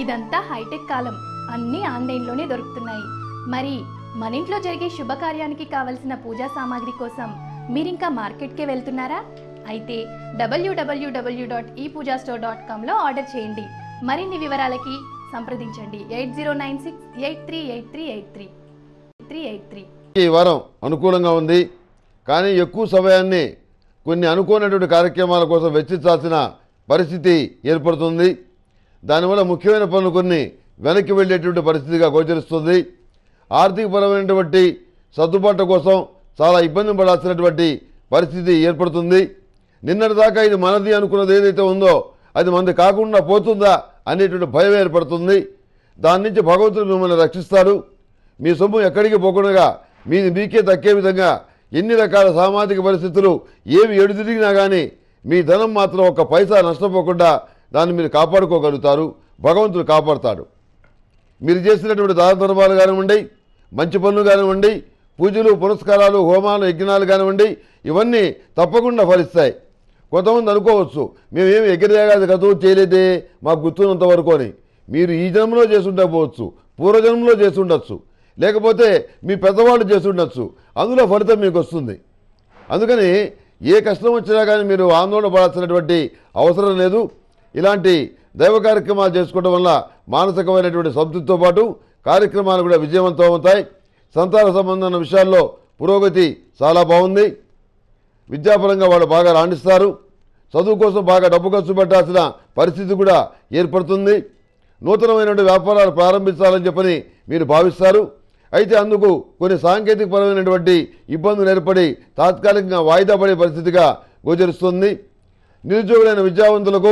ఇదంతా హైటెక్ కాలం అన్నీ ఆన్లైన్లోనే దొరుకుతున్నాయి మరి మన ఇంట్లో జరిగే శుభకార్యానికి కావలసిన పూజా సామాగ్రి కోసం మీరింకా మార్కెట్కే వెళ్తున్నారా అయితే W W W dot E Puja store dot కామ్లో ఆర్డర్ చేయండి మరిన్ని వివరాలకి సంప్రదించండి eight zero nine six eight three eight three eight three three eight three ఈ వారం అనుకూలంగా ఉంది కానీ ఎక్కువ సమయాన్ని కొన్ని అనుకోనటువంటి కార్యక్రమాల కోసం వెచ్చించాల్సిన పరిస్థితి ఏర్పడుతుంది దానివల్ల ముఖ్యమైన పనులు కొన్ని వెనక్కి వెళ్ళేటువంటి పరిస్థితిగా గోచరిస్తుంది ఆర్థికపరమైనటువంటి సర్దుబాటు కోసం చాలా ఇబ్బంది పడాల్సినటువంటి పరిస్థితి ఏర్పడుతుంది నిన్నటిదాకా ఇది మనది అనుకున్నది ఏదైతే ఉందో అది మనది కాకుండా పోతుందా అనేటువంటి భయం ఏర్పడుతుంది దాని నుంచి భగవంతుడు మిమ్మల్ని రక్షిస్తాడు మీ సొమ్ము ఎక్కడికి పోకుండా మీది మీకే దక్కే విధంగా ఎన్ని రకాల సామాజిక పరిస్థితులు ఏవి ఎడుదిరిగినా కానీ మీ ధనం మాత్రం ఒక పైసా నష్టపోకుండా దాన్ని మీరు కాపాడుకోగలుగుతారు భగవంతుడు కాపాడుతాడు మీరు చేసినటువంటి దాన ధర్మాలు కానివ్వండి మంచి పనులు కానివ్వండి పూజలు పురస్కారాలు హోమాలు యజ్ఞాలు కానివ్వండి ఇవన్నీ తప్పకుండా ఫలిస్తాయి కొంతమంది అనుకోవచ్చు మేమేమి ఎగిరేగాది కథ చేయలేదే మాకు గుర్తున్నంత వరకు అని మీరు ఈ జన్మలో చేసి ఉండకపోవచ్చు పూర్వజన్మలో చేసి ఉండొచ్చు లేకపోతే మీ పెద్దవాళ్ళు చేసి ఉండొచ్చు అందులో ఫలితం మీకు వస్తుంది అందుకని ఏ కష్టం వచ్చినా కానీ మీరు ఆందోళన పడాల్సినటువంటి అవసరం లేదు ఇలాంటి దైవ కార్యక్రమాలు చేసుకోవడం వల్ల మానసికమైనటువంటి సంతృప్తితో పాటు కార్యక్రమాలు కూడా విజయవంతం అవుతాయి సంతాన సంబంధమైన విషయాల్లో పురోగతి చాలా బాగుంది విద్యాపరంగా వాళ్ళు బాగా రాణిస్తారు చదువు కోసం బాగా డబ్బు ఖర్చు పెట్టాల్సిన పరిస్థితి కూడా ఏర్పడుతుంది నూతనమైనటువంటి వ్యాపారాలు ప్రారంభించాలని చెప్పని మీరు భావిస్తారు అయితే అందుకు కొన్ని సాంకేతికపరమైనటువంటి ఇబ్బందులు ఏర్పడి తాత్కాలికంగా వాయిదా పడే పరిస్థితిగా గోచరిస్తుంది నిరుద్యోగులైన విద్యావంతులకు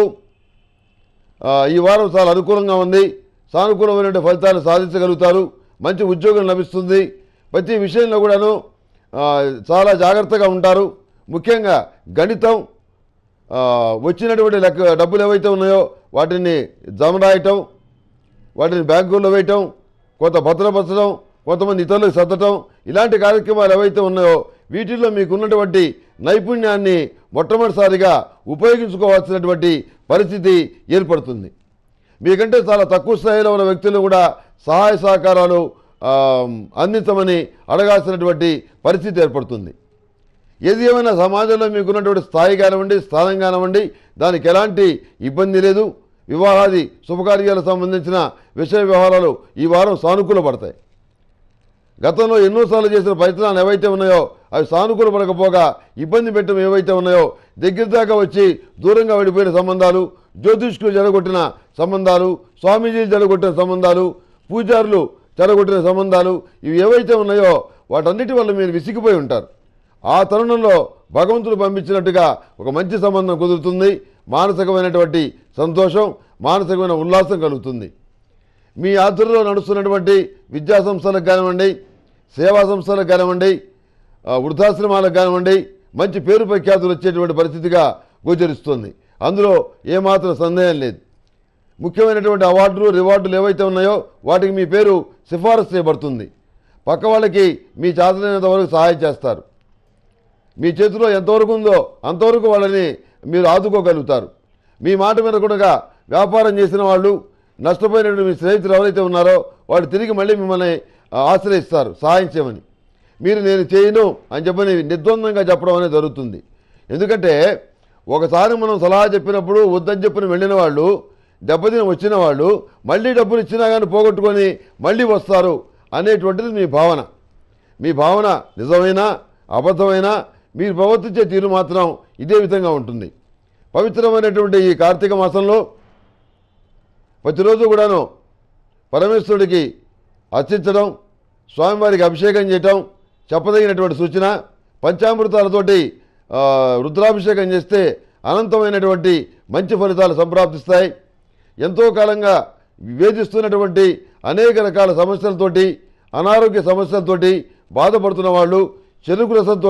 ఆ, ఈ వారం చాలా అనుకూలంగా ఉంది సానుకూలమైన ఫలితాలు సాధించగలుగుతారు మంచి ఉద్యోగం లభిస్తుంది ప్రతి విషయంలో కూడాను ఆ, చాలా జాగ్రత్తగా ఉంటారు ముఖ్యంగా గణితం ఆ, వచ్చినటువంటి లెక్క డబ్బులు ఏవైతే ఉన్నాయో వాటిని జమ రాయటం వాటిని బ్యాంకుల్లో వేయటం కొంత భద్రపరచడం కొంతమంది ఇతరులకు సర్దటం ఇలాంటి కార్యక్రమాలు ఏవైతే ఉన్నాయో వీటిల్లో మీకు ఉన్నటువంటి నైపుణ్యాన్ని మొట్టమొదటిసారిగా ఉపయోగించుకోవాల్సినటువంటి పరిస్థితి ఏర్పడుతుంది మీకంటే చాలా తక్కువ స్థాయిలో ఉన్న వ్యక్తులు కూడా సహాయ సహకారాలు ఆ, అందించమని అడగాల్సినటువంటి పరిస్థితి ఏర్పడుతుంది ఏది ఏమైనా సమాజంలో మీకున్నటువంటి స్థాయి కానివ్వండి స్థానం కానివ్వండి దానికి ఎలాంటి ఇబ్బంది లేదు వివాహాది శుభకార్యాలకు సంబంధించిన విషయ వ్యవహారాలు ఈ వారం సానుకూల పడతాయి గతంలో ఎన్నోసార్లు చేసిన ప్రయత్నాలు ఏవైతే ఉన్నాయో అవి సానుకూల పడకపోగా ఇబ్బంది పెట్టడం ఏవైతే ఉన్నాయో దగ్గర దాకా వచ్చి దూరంగా వెళ్ళిపోయిన సంబంధాలు జ్యోతిష్కులు జరగొట్టిన సంబంధాలు స్వామీజీలు జరగొట్టిన సంబంధాలు పూజారులు జరగొట్టిన సంబంధాలు ఇవి ఏవైతే ఉన్నాయో వాటన్నిటి వల్ల మీరు విసిగిపోయి ఉంటారు ఆ తరుణంలో భగవంతుడు పంపించినట్టుగా ఒక మంచి సంబంధం కుదురుతుంది మానసికమైనటువంటి సంతోషం మానసికమైన ఉల్లాసం కలుగుతుంది మీ ఆధ్వర్యంలో నడుస్తున్నటువంటి విద్యా సంస్థలకు కానివ్వండి సేవా సంస్థలకు కానివ్వండి ఆ, వృద్ధాశ్రమాలకు కానివ్వండి మంచి పేరు ప్రఖ్యాతులు వచ్చేటువంటి పరిస్థితిగా గోచరిస్తుంది అందులో ఏమాత్రం సందేహం లేదు ముఖ్యమైనటువంటి అవార్డులు రివార్డులు ఏవైతే ఉన్నాయో వాటికి మీ పేరు సిఫారసు చేయబడుతుంది పక్క వాళ్ళకి మీ చేతనైనంత వరకు సహాయం చేస్తారు మీ చేతిలో ఎంతవరకు ఉందో అంతవరకు వాళ్ళని మీరు ఆదుకోగలుగుతారు మీ మాట వినకుండా వ్యాపారం చేసిన వాళ్ళు నష్టపోయినటువంటి మీ స్నేహితులు ఎవరైతే ఉన్నారో వాళ్ళు తిరిగి మళ్ళీ మిమ్మల్ని ఆ, ఆశ్రయిస్తారు సహాయం చేయమని మీరు నేను చేయను అని చెప్పని నిర్ద్వందంగా చెప్పడం అనేది జరుగుతుంది ఎందుకంటే ఒకసారి మనం సలహా చెప్పినప్పుడు వద్దని చెప్పిన వెళ్ళిన వాళ్ళు దెబ్బతిని వచ్చిన వాళ్ళు మళ్ళీ డబ్బులు ఇచ్చినా కానీ పోగొట్టుకొని మళ్ళీ వస్తారు అనేటువంటిది మీ భావన మీ భావన నిజమైనా అబద్ధమైనా మీరు ప్రవర్తించే తీరు మాత్రం ఇదే విధంగా ఉంటుంది పవిత్రమైనటువంటి ఈ కార్తీక మాసంలో ప్రతిరోజు కూడాను పరమేశ్వరుడికి అర్చించడం స్వామివారికి అభిషేకం చేయటం చెప్పదగినటువంటి సూచన పంచామృతాలతోటి ఆ, రుద్రాభిషేకం చేస్తే అనంతమైనటువంటి మంచి ఫలితాలు సంప్రాప్తిస్తాయి ఎంతో కాలంగా వేధిస్తున్నటువంటి అనేక రకాల సమస్యలతోటి అనారోగ్య సమస్యలతోటి బాధపడుతున్న వాళ్ళు చెరుకు రసంతో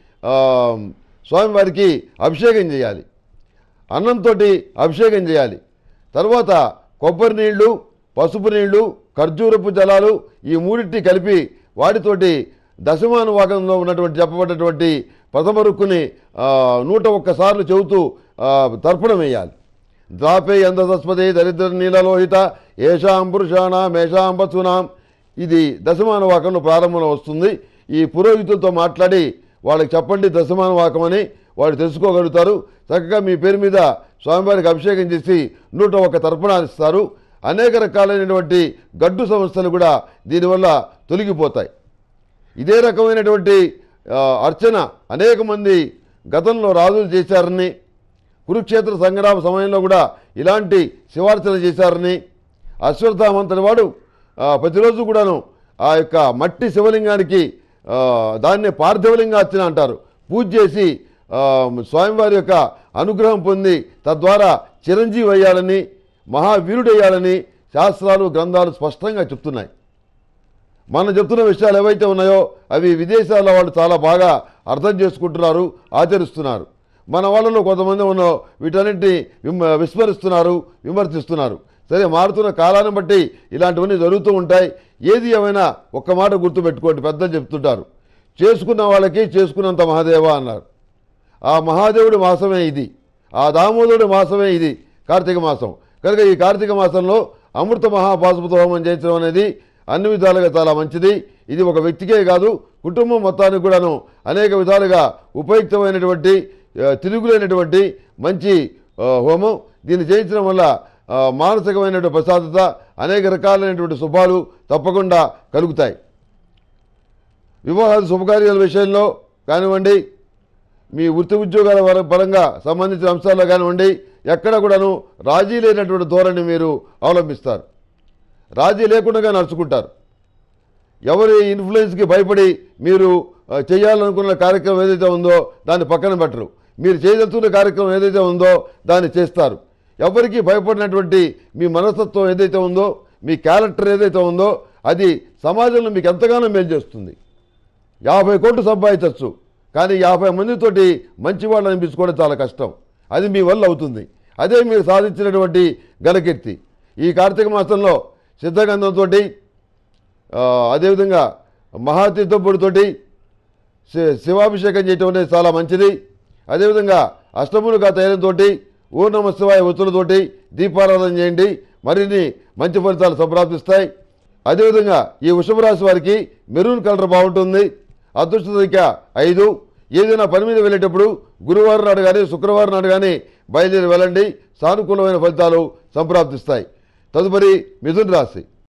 స్వామివారికి అభిషేకం చేయాలి అన్నంతో అభిషేకం చేయాలి తర్వాత కొబ్బరి నీళ్లు పసుపు నీళ్లు ఖర్జూరపు జలాలు ఈ మూడింటిని కలిపి వాటితోటి దశమానువాకంలో ఉన్నటువంటి చెప్పబడినటువంటి ప్రథమ రుక్కుని ఆ, నూట ఒక్కసార్లు చెబుతూ ఆ, తర్పణం వేయాలి ద్రాపే ఎందస్పతి దరిద్ర నీలలోహిత ఏషాం పురుషాణం ఏషాం పశునాం ఇది దశమాన వాకంలో ప్రారంభంలో వస్తుంది ఈ పురోహితులతో మాట్లాడి వాళ్ళకి చెప్పండి దశమాన వాకం అని వాళ్ళు తెలుసుకోగలుగుతారు చక్కగా మీ పేరు మీద స్వామివారికి అభిషేకం చేసి నూట ఒక తర్పణాలు ఇస్తారు అనేక రకాలైనటువంటి గడ్డు సమస్యలు కూడా దీనివల్ల తొలగిపోతాయి ఇదే రకమైనటువంటి ఆ, అర్చన అనేక మంది గతంలో రాజులు చేశారని కురుక్షేత్ర సంగ్రామ సమయంలో కూడా ఇలాంటి శివార్చన చేశారని అశ్వత్థామంతటి వాడు ఆ, ప్రతిరోజు కూడాను ఆ యొక్క మట్టి శివలింగానికి ఆ, దాన్నే పార్థివలింగార్చన అంటారు పూజ చేసి ఆ, స్వామివారి యొక్క అనుగ్రహం పొంది తద్వారా చిరంజీవి అయ్యాలని మహావీరుడయ్యాలని శాస్త్రాలు గ్రంథాలు స్పష్టంగా చెప్తున్నాయి మనం చెప్తున్న విషయాలు ఏవైతే ఉన్నాయో అవి విదేశాల వాళ్ళు చాలా బాగా అర్థం చేసుకుంటున్నారు ఆచరిస్తున్నారు మన వాళ్ళలో కొంతమంది ఉన్న వీటన్నింటినీ విమ- విస్మరిస్తున్నారు విమర్శిస్తున్నారు సరే మారుతున్న కాలాన్ని బట్టి ఇలాంటివన్నీ జరుగుతూ ఉంటాయి ఏది ఏమైనా ఒక్క మాట గుర్తుపెట్టుకోండి పెద్దలు చెప్తుంటారు చేసుకున్న వాళ్ళకి చేసుకున్నంత మహాదేవ అన్నారు ఆ మహాదేవుడి మాసమే ఇది ఆ దామోదరుడి మాసమే ఇది కార్తీక మాసం కనుక ఈ కార్తీక మాసంలో అమృత మహాపాశుపత హోమం చేయించడం అనేది అన్ని విధాలుగా చాలా మంచిది ఇది ఒక వ్యక్తికే కాదు కుటుంబం మొత్తానికి కూడాను అనేక విధాలుగా ఉపయుక్తమైనటువంటి ఆ, తిరుగులేనటువంటి మంచి ఆ, హోమం దీన్ని చేయించడం వల్ల ఆ, మానసికమైనటువంటి ప్రశాంతత అనేక రకాలైనటువంటి శుభాలు తప్పకుండా కలుగుతాయి వివాహాది శుభకార్యాల విషయంలో కానివ్వండి మీ వృత్తి ఉద్యోగాల వర- పరంగా సంబంధించిన అంశాల్లో కానివ్వండి ఎక్కడ కూడాను రాజీ లేనటువంటి ధోరణి మీరు అవలంబిస్తారు రాజీ లేకుండా నడుచుకుంటారు ఎవరి ఇన్ఫ్లుయెన్స్కి భయపడి మీరు ఆ, చేయాలనుకున్న కార్యక్రమం ఏదైతే ఉందో దాన్ని పక్కన పెట్టరు మీరు చేయదలుచుకున్న కార్యక్రమం ఏదైతే ఉందో దాన్ని చేస్తారు ఎవరికి భయపడినటువంటి మీ మనస్తత్వం ఏదైతే ఉందో మీ క్యారెక్టర్ ఏదైతే ఉందో అది సమాజంలో మీకు ఎంతగానో మేలు చేస్తుంది యాభై కోట్లు సంపాదించవచ్చు కానీ యాభై మందితోటి మంచి వాళ్ళు అనిపించుకోవడం చాలా కష్టం అది మీ వల్ల అవుతుంది అదే మీరు సాధించినటువంటి ఘనకీర్తి ఈ కార్తీక మాసంలో సిద్ధగంధంతో అదేవిధంగా మహాతీర్థపుడితోటి శి- శివాభిషేకం చేయటం అనేది చాలా మంచిది అదేవిధంగా అష్టములుగా తైలంతో ఓ నమ శివాయ ఒత్తులతోటి దీపారాధన చేయండి మరిన్ని మంచి ఫలితాలు సంప్రాప్తిస్తాయి అదేవిధంగా ఈ వృషభ రాశి వారికి మెరూన్ కలర్ బాగుంటుంది అదృష్ట సంఖ్య ఐదు ఏదైనా పని మీద వెళ్ళేటప్పుడు గురువారం నాడు కానీ శుక్రవారం నాడు కానీ బయలుదేరి వెళ్ళండి సానుకూలమైన ఫలితాలు సంప్రాప్తిస్తాయి తదుపరి మిథున్ రాశి